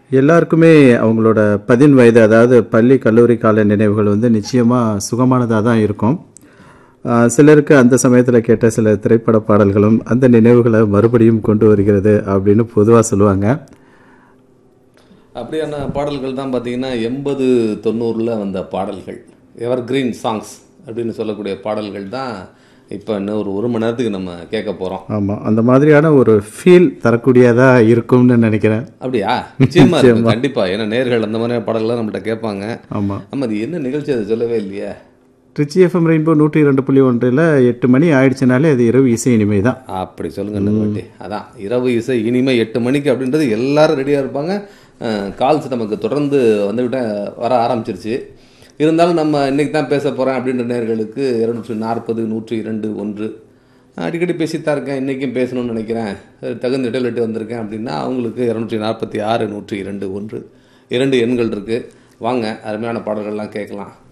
எல்லாருக்குமே அவங்களோட பதின் வயது அதாவது பள்ளி கல்லூரி கால நினைவுகள் வந்து நிச்சயமாக சுகமானதாக தான் இருக்கும் ஆஹ் சிலருக்கு அந்த சமயத்தில் கேட்ட சில திரைப்பட பாடல்களும் அந்த நினைவுகளை மறுபடியும் கொண்டு வருகிறது அப்படின்னு பொதுவாக சொல்லுவாங்க அப்படியான பாடல்கள் தான் பார்த்தீங்கன்னா எண்பது தொண்ணூறில் வந்த பாடல்கள் எவர் கிரீன் சாங்ஸ் அப்படின்னு சொல்லக்கூடிய பாடல்கள் தான் இப்போ இன்னும் ஒரு ஒரு மணி நேரத்துக்கு நம்ம கேட்க போகிறோம் ஆமாம் அந்த மாதிரியான ஒரு ஃபீல் தரக்கூடியதாக இருக்கும்னு நினைக்கிறேன் அப்படியா நிச்சயமா இருக்கு கண்டிப்பா ஏன்னா நேர்கள் அந்த மாதிரி பாடல்கள்லாம் நம்மள்ட்ட கேட்பாங்க ஆமாம் நம்ம அது என்ன நிகழ்ச்சி அதை சொல்லவே இல்லையே ட்ரிச்சி எஃப்எம் ரெயின்போ நூற்றி ரெண்டு புள்ளி ஒன்றில் எட்டு மணி ஆயிடுச்சுனாலே அது இரவு இசை இனிமை தான் அப்படி சொல்லுங்க இந்த பாட்டி அதான் இரவு இசை இனிமே எட்டு மணிக்கு அப்படின்றது எல்லாரும் ரெடியாக இருப்பாங்க கால்ஸ் நமக்கு தொடர்ந்து வந்துவிட்ட வர ஆரம்பிச்சிருச்சு இருந்தாலும் நம்ம இன்னைக்கு தான் பேச போகிறேன் அப்படின்ற நேர்களுக்கு இருநூற்றி நாற்பது நூற்றி இரண்டு ஒன்று அடிக்கடி பேசித்தான் இருக்கேன் இன்றைக்கும் பேசணும்னு நினைக்கிறேன் தகுந்த இடைவெளிட்டு வந்திருக்கேன் அப்படின்னா அவங்களுக்கு இரநூற்றி நாற்பத்தி ஆறு நூற்றி இரண்டு ஒன்று இரண்டு எண்கள் இருக்குது வாங்க அருமையான பாடல்கள்லாம் கேட்கலாம்